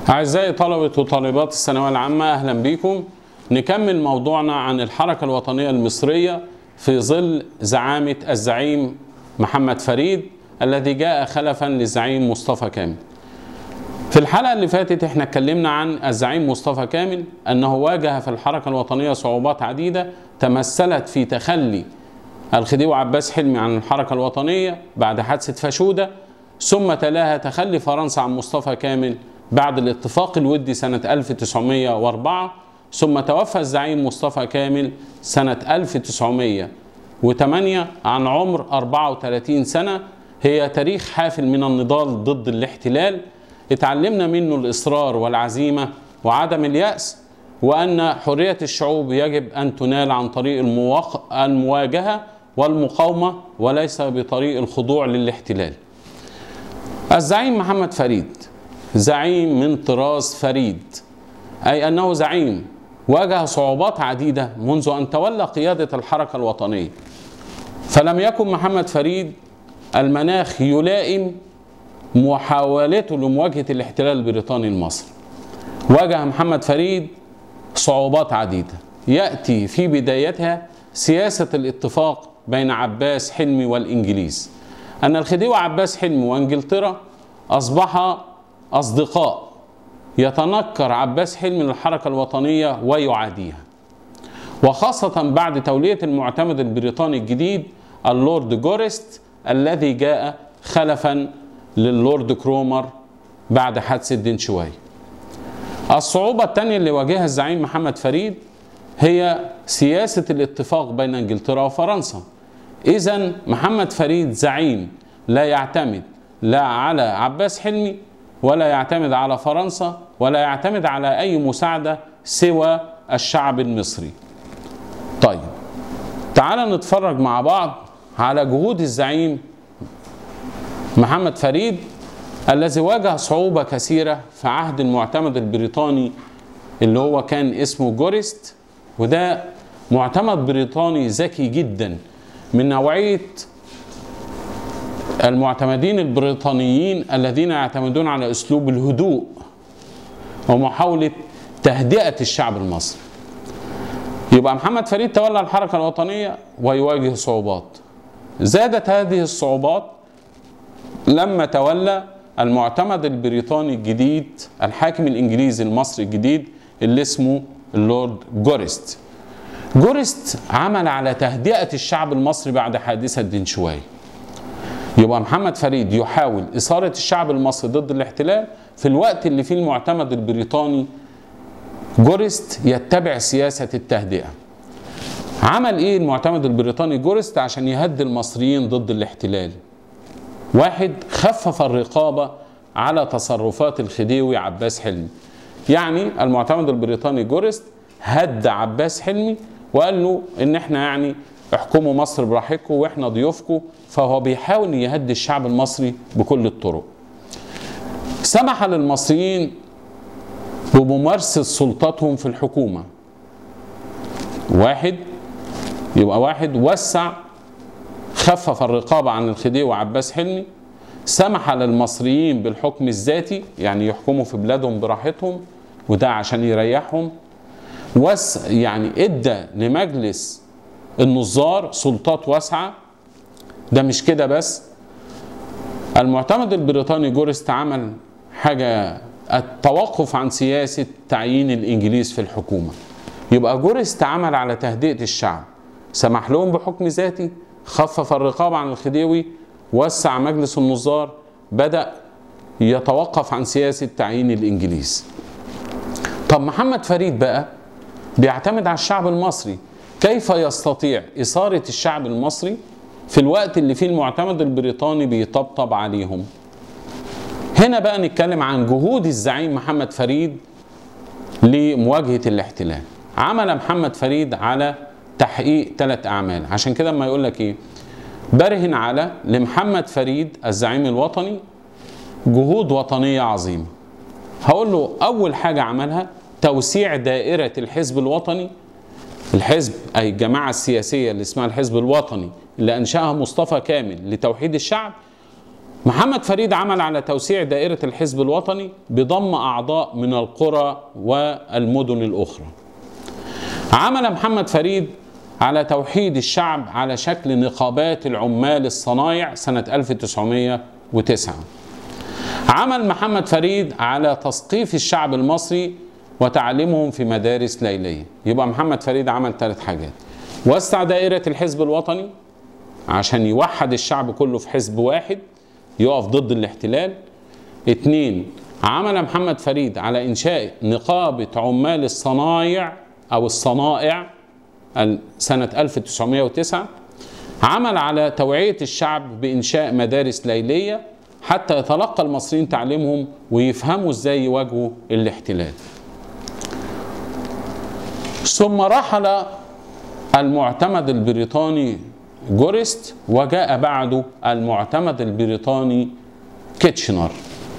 أعزائي طلبة وطالبات الثانوية العامة أهلا بكم نكمل موضوعنا عن الحركة الوطنية المصرية في ظل زعامة الزعيم محمد فريد الذي جاء خلفا للزعيم مصطفى كامل في الحلقة اللي فاتت احنا اتكلمنا عن الزعيم مصطفى كامل أنه واجه في الحركة الوطنية صعوبات عديدة تمثلت في تخلي الخديوي عباس حلمي عن الحركة الوطنية بعد حادثة فاشودة ثم تلاها تخلي فرنسا عن مصطفى كامل بعد الاتفاق الودي سنة 1904 ثم توفى الزعيم مصطفى كامل سنة 1908 عن عمر 34 سنة هي تاريخ حافل من النضال ضد الاحتلال اتعلمنا منه الإصرار والعزيمة وعدم اليأس وأن حرية الشعوب يجب أن تنال عن طريق المواق... المواجهة والمقاومة وليس بطريق الخضوع للاحتلال الزعيم محمد فريد زعيم من طراز فريد أي أنه زعيم واجه صعوبات عديدة منذ أن تولى قيادة الحركة الوطنية فلم يكن محمد فريد المناخ يلائم محاولته لمواجهة الاحتلال البريطاني المصري واجه محمد فريد صعوبات عديدة يأتي في بدايتها سياسة الاتفاق بين عباس حلمي والإنجليز أن الخديوي عباس حلمي وإنجلترا أصبحا أصدقاء يتنكر عباس حلمي للحركة الوطنية ويعاديها وخاصة بعد تولية المعتمد البريطاني الجديد اللورد جورست الذي جاء خلفا للورد كرومر بعد حادثة دنشواي الصعوبة الثانية اللي واجهها الزعيم محمد فريد هي سياسة الاتفاق بين انجلترا وفرنسا إذا محمد فريد زعيم لا يعتمد لا على عباس حلمي ولا يعتمد على فرنسا ولا يعتمد على أي مساعدة سوى الشعب المصري طيب تعال نتفرج مع بعض على جهود الزعيم محمد فريد الذي واجه صعوبة كثيرة في عهد المعتمد البريطاني اللي هو كان اسمه جورست وده معتمد بريطاني ذكي جدا من نوعية المعتمدين البريطانيين الذين يعتمدون على اسلوب الهدوء ومحاوله تهدئه الشعب المصري. يبقى محمد فريد تولى الحركه الوطنيه ويواجه صعوبات. زادت هذه الصعوبات لما تولى المعتمد البريطاني الجديد الحاكم الانجليزي المصري الجديد اللي اسمه اللورد جورست. جورست عمل على تهدئه الشعب المصري بعد حادثه دنشواي. يبقى محمد فريد يحاول إثارة الشعب المصري ضد الاحتلال في الوقت اللي فيه المعتمد البريطاني جورست يتبع سياسة التهدئة عمل ايه المعتمد البريطاني جورست عشان يهدي المصريين ضد الاحتلال واحد خفف الرقابة على تصرفات الخديوي عباس حلمي يعني المعتمد البريطاني جورست هد عباس حلمي وقال له ان احنا يعني احكموا مصر براحتكم واحنا ضيوفكم فهو بيحاول يهدي الشعب المصري بكل الطرق سمح للمصريين بممارسة سلطتهم في الحكومة واحد يبقى واحد وسع خفف الرقابة عن الخديوي وعباس حلمي سمح للمصريين بالحكم الذاتي يعني يحكموا في بلادهم براحتهم وده عشان يريحهم وس يعني ادى لمجلس النظار سلطات واسعة ده مش كده بس المعتمد البريطاني جورست عمل حاجة التوقف عن سياسة تعيين الإنجليز في الحكومة يبقى جورست عمل على تهدئة الشعب سمح لهم بحكم ذاتي خفف الرقابة عن الخديوي وسع مجلس النظار بدأ يتوقف عن سياسة تعيين الإنجليز طب محمد فريد بقى بيعتمد على الشعب المصري كيف يستطيع إثارة الشعب المصري في الوقت اللي فيه المعتمد البريطاني بيطبطب عليهم هنا بقى نتكلم عن جهود الزعيم محمد فريد لمواجهة الاحتلال عمل محمد فريد على تحقيق ثلاث أعمال عشان كده ما يقول لك إيه برهن على لمحمد فريد الزعيم الوطني جهود وطنية عظيمة هقول له أول حاجة عملها توسيع دائرة الحزب الوطني الحزب أي الجماعة السياسية اللي اسمها الحزب الوطني اللي أنشأها مصطفى كامل لتوحيد الشعب محمد فريد عمل على توسيع دائرة الحزب الوطني بضم أعضاء من القرى والمدن الأخرى عمل محمد فريد على توحيد الشعب على شكل نقابات العمال الصنايع سنة 1909 عمل محمد فريد على تثقيف الشعب المصري وتعليمهم في مدارس ليلية يبقى محمد فريد عمل ثلاث حاجات وسع دائرة الحزب الوطني عشان يوحد الشعب كله في حزب واحد يقف ضد الاحتلال اتنين عمل محمد فريد على إنشاء نقابة عمال الصنايع أو الصنائع سنة 1909 عمل على توعية الشعب بإنشاء مدارس ليلية حتى يتلقى المصريين تعليمهم ويفهموا ازاي يواجهوا الاحتلال ثم رحل المعتمد البريطاني جورست وجاء بعده المعتمد البريطاني كيتشنر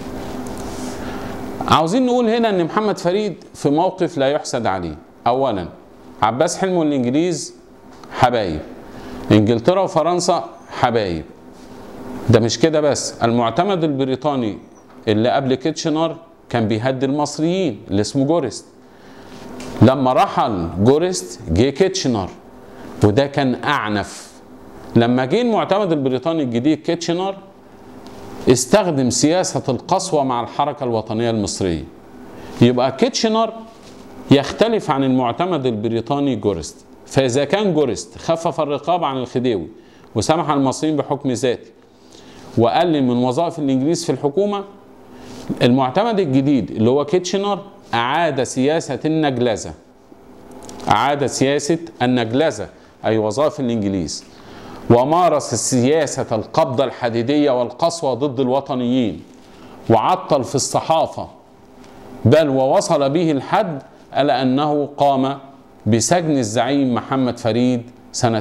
عاوزين نقول هنا ان محمد فريد في موقف لا يحسد عليه اولا عباس حلمي والانجليز حبايب انجلترا وفرنسا حبايب ده مش كده بس المعتمد البريطاني اللي قبل كيتشنر كان بيهدي المصريين اللي اسمه جورست لما رحل جورست جه كيتشنر وده كان اعنف لما جه المعتمد البريطاني الجديد كيتشنر استخدم سياسة القسوة مع الحركة الوطنية المصرية يبقى كيتشنر يختلف عن المعتمد البريطاني جورست فإذا كان جورست خفف الرقابة عن الخديوي وسمح المصريين بحكم ذاتي وقلل من وظائف الإنجليز في الحكومة المعتمد الجديد اللي هو كيتشنر أعاد سياسة النجلزة أعاد سياسة النجلزة أي وظائف الإنجليز ومارس سياسة القبضة الحديدية والقسوة ضد الوطنيين وعطل في الصحافة بل ووصل به الحد ألا أنه قام بسجن الزعيم محمد فريد سنة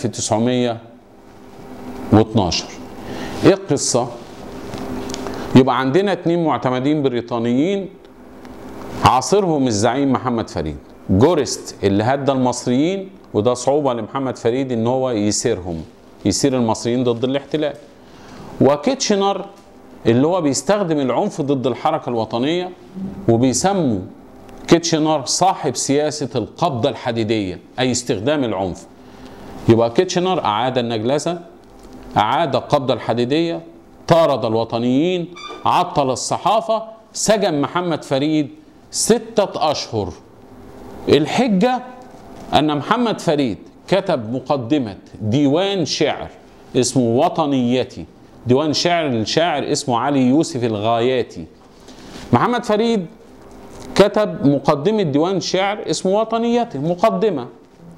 1912 إيه القصة؟ يبقى عندنا اتنين معتمدين بريطانيين عاصرهم الزعيم محمد فريد جورست اللي هدى المصريين وده صعوبة لمحمد فريد ان هو يسيرهم يسير المصريين ضد الاحتلال وكيتشنر اللي هو بيستخدم العنف ضد الحركة الوطنية وبيسموا كيتشنر صاحب سياسة القبضة الحديدية أي استخدام العنف يبقى كيتشنر أعاد النجلسة أعاد القبضة الحديدية طارد الوطنيين عطل الصحافة سجن محمد فريد ستة أشهر الحجة أن محمد فريد كتب مقدمة ديوان شعر اسمه وطنيتي ديوان شعر الشاعر اسمه علي يوسف الغاياتي محمد فريد كتب مقدمة ديوان شعر اسمه وطنيتي مقدمة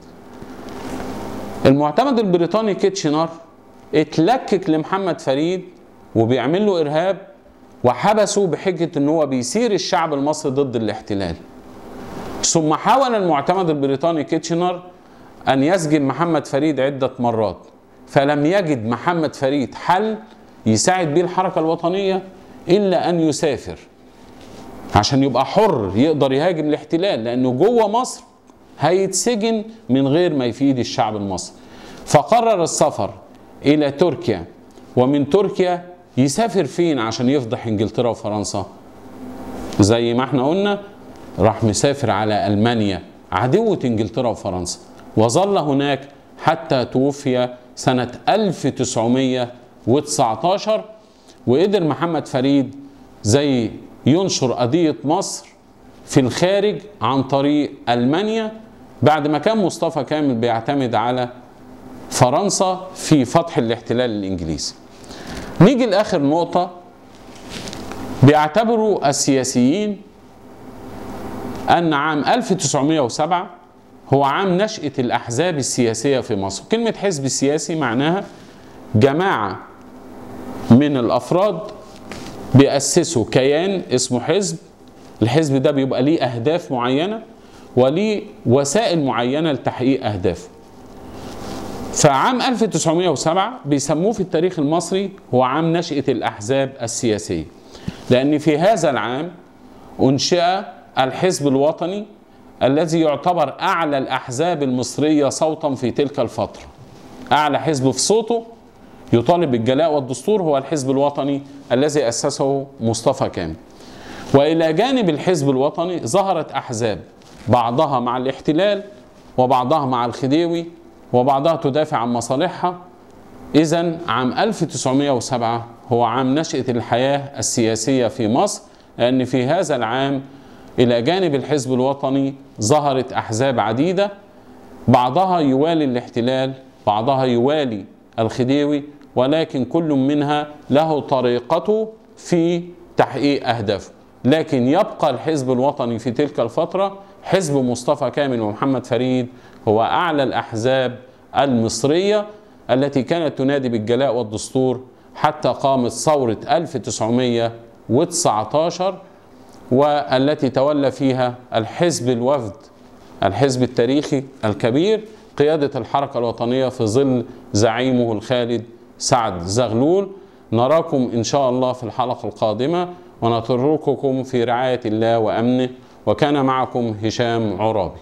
المعتمد البريطاني كيتشنر اتلكك لمحمد فريد وبيعمل له إرهاب وحبسه بحجة ان هو بيسير الشعب المصري ضد الاحتلال ثم حاول المعتمد البريطاني كيتشنر أن يسجن محمد فريد عدة مرات فلم يجد محمد فريد حل يساعد بيه الحركة الوطنية إلا أن يسافر عشان يبقى حر يقدر يهاجم الاحتلال لأنه جوه مصر هيتسجن من غير ما يفيد الشعب المصري فقرر السفر إلى تركيا ومن تركيا يسافر فين عشان يفضح انجلترا وفرنسا زي ما احنا قلنا راح مسافر على ألمانيا عدوة انجلترا وفرنسا وظل هناك حتى توفي سنة 1919 وقدر محمد فريد زي ينشر قضية مصر في الخارج عن طريق ألمانيا بعد ما كان مصطفى كامل بيعتمد على فرنسا في فتح الاحتلال الإنجليزي نيجي لآخر نقطة بيعتبروا السياسيين أن عام 1907 هو عام نشأة الأحزاب السياسية في مصر كلمة حزب سياسي معناها جماعة من الأفراد بيأسسوا كيان اسمه حزب الحزب ده بيبقى ليه أهداف معينة وليه وسائل معينة لتحقيق أهدافه فعام 1907 بيسموه في التاريخ المصري هو عام نشأة الأحزاب السياسية لأن في هذا العام أنشئ الحزب الوطني الذي يعتبر أعلى الأحزاب المصرية صوتا في تلك الفترة أعلى حزب في صوته يطالب بالجلاء والدستور هو الحزب الوطني الذي أسسه مصطفى كامل وإلى جانب الحزب الوطني ظهرت أحزاب بعضها مع الاحتلال وبعضها مع الخديوي وبعضها تدافع عن مصالحها إذا عام 1907 هو عام نشأة الحياة السياسية في مصر لأن في هذا العام إلى جانب الحزب الوطني ظهرت أحزاب عديدة بعضها يوالي الاحتلال بعضها يوالي الخديوي ولكن كل منها له طريقته في تحقيق أهدافه لكن يبقى الحزب الوطني في تلك الفترة حزب مصطفى كامل ومحمد فريد هو أعلى الأحزاب المصرية التي كانت تنادي بالجلاء والدستور حتى قامت ثورة 1919 والتي تولى فيها الحزب الوفد الحزب التاريخي الكبير قيادة الحركة الوطنية في ظل زعيمه الخالد سعد زغلول نراكم إن شاء الله في الحلقة القادمة ونترككم في رعاية الله وأمنه وكان معكم هشام عرابي